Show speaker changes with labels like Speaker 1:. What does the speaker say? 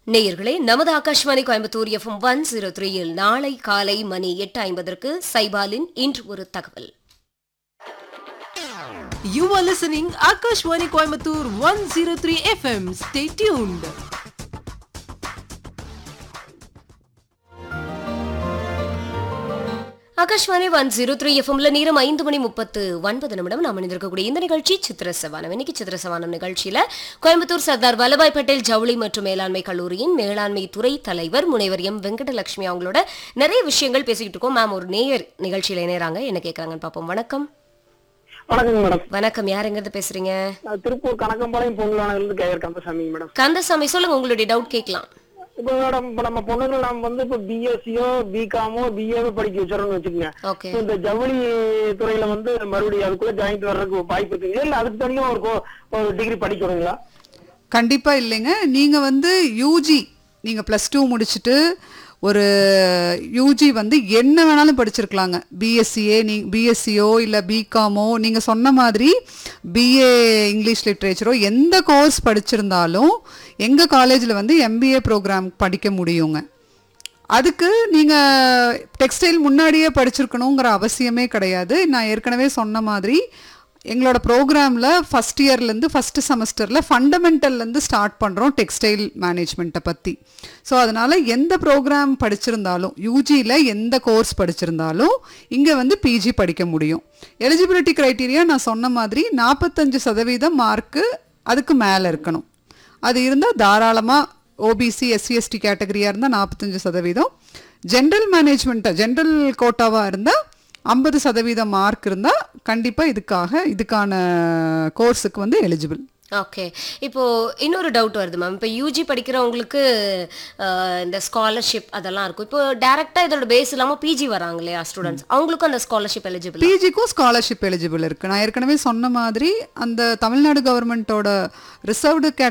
Speaker 1: நேயர்களே நமது Akashvani Coimbatore FM one zero த்ரீயில் நாளை காலை மணி எட்டு ஐம்பதற்கு சைபாலின் இன்று ஒரு தகவல்
Speaker 2: You are listening Akashwani Coimbatore 103 FM. Stay tuned.
Speaker 1: Akashvani one zero three எஃப்எம்ல நேரம் ஐந்து மணி முப்பத்து ஒன்பது நிமிடம் நாம் இணைந்திருக்கக்கூடிய இந்த நிகழ்ச்சி சித்திர சவானம் இன்னைக்கு சித்திர சவானம் நிகழ்ச்சியில கோயம்புத்தூர் சர்தார் வல்லபாய் பட்டேல் ஜவுளி மற்றும் மேலாண்மை கல்லூரியின் மேலாண்மை துறை தலைவர் முனைவர் எம் வெங்கடலட்சுமி அவங்களோட நிறைய விஷயங்கள் பேசிக்கிட்டு இருக்கோம் மேம் ஒரு நேயர் நிகழ்ச்சியில இணையறாங்க என்ன கேட்கறாங்கன்னு பார்ப்போம் வணக்கம்
Speaker 3: வணக்கங்க மேடம்
Speaker 1: வணக்கம் யாருங்கிறது பேசுறீங்க
Speaker 3: நான் திருப்பூர் கணக்கம்பாளையம் பொங்கலானதுலேருந்து கேஆர் கந்தசாமிங்க மேடம்
Speaker 1: கந்தசாமி சொல்லுங்க உங்களுடைய டவுட் கேட்கலாம்
Speaker 3: இப்போ மேடம் இப்போ நம்ம பொண்ணுகள் நம்ம வந்து இப்போ பிஎஸ்சியோ பிகாமோ பிஏவோ படிக்க வச்சிடறோம்னு வச்சுக்கோங்க
Speaker 1: ஓகே
Speaker 3: இப்போ இந்த ஜவுளி துறையில வந்து மறுபடியும் அதுக்குள்ள ஜாயின் வர்றதுக்கு வாய்ப்பு இருக்குங்க இல்ல அதுக்கு தனியா ஒரு கோ- ஒரு டிகிரி படிக்கணுங்களா
Speaker 4: கண்டிப்பா இல்லைங்க நீங்க வந்து யூஜி நீங்க ப்ளஸ் டூ முடிச்சுட்டு ஒரு யூஜி வந்து என்ன வேணாலும் படிச்சிருக்கலாங்க பிஎஸ்சிஏ நீ பிஎஸ்சியோ இல்லை பிகாமோ நீங்கள் சொன்ன மாதிரி பிஏ இங்கிலீஷ் லிட்ரேச்சரோ எந்த கோர்ஸ் படிச்சிருந்தாலும் எங்கள் காலேஜில் வந்து எம்பிஏ ப்ரோக்ராம் படிக்க முடியுங்க அதுக்கு நீங்கள் டெக்ஸ்டைல் முன்னாடியே படிச்சிருக்கணுங்கிற அவசியமே கிடையாது நான் ஏற்கனவே சொன்ன மாதிரி எங்களோட ப்ரோக்ராமில் ஃபஸ்ட் இயர்லேருந்து ஃபஸ்ட்டு செமஸ்டரில் ஃபண்டமெண்டல்லேருந்து ஸ்டார்ட் பண்ணுறோம் டெக்ஸ்டைல் மேனேஜ்மெண்ட்டை பற்றி ஸோ அதனால் எந்த ப்ரோக்ராம் படிச்சிருந்தாலும் யூஜியில் எந்த கோர்ஸ் படிச்சிருந்தாலும் இங்கே வந்து பிஜி படிக்க முடியும் எலிஜிபிலிட்டி க்ரைட்டீரியா நான் சொன்ன மாதிரி நாற்பத்தஞ்சு சதவீதம் மார்க்கு அதுக்கு மேலே இருக்கணும் அது இருந்தால் தாராளமாக ஓபிசி எஸ்சிஎஸ்டி கேட்டகரியாக இருந்தால் நாற்பத்தஞ்சு சதவீதம் ஜென்ரல் மேனேஜ்மெண்ட்டாக ஜென்ரல் கோட்டாவாக இருந்தால் ஐம்பது சதவீதம் மார்க் இருந்தால் கண்டிப்பாக இதுக்காக இதுக்கான கோர்ஸுக்கு வந்து எலிஜிபிள்
Speaker 1: ஓகே இப்போ இன்னொரு டவுட் வருது மேம் இப்போ யூஜி படிக்கிறவங்களுக்கு அஹ், இந்த ஸ்காலர்ஷிப் அதெல்லாம் இருக்கும் இப்போ டைரக்டா இதோட பேஸ் இல்லாம பிஜி வராங்க இல்லையா ஸ்டூடெண்ட்ஸ் அவங்களுக்கும் அந்த ஸ்காலர்ஷிப் எலிஜிபிள்
Speaker 4: பிஜிக்கும் ஸ்காலர்ஷிப் எலிஜிபிள் இருக்குது நான் ஏற்கனவே சொன்ன மாதிரி அந்த தமிழ்நாடு கவர்மெண்ட்டோட ரிசர்வ்டு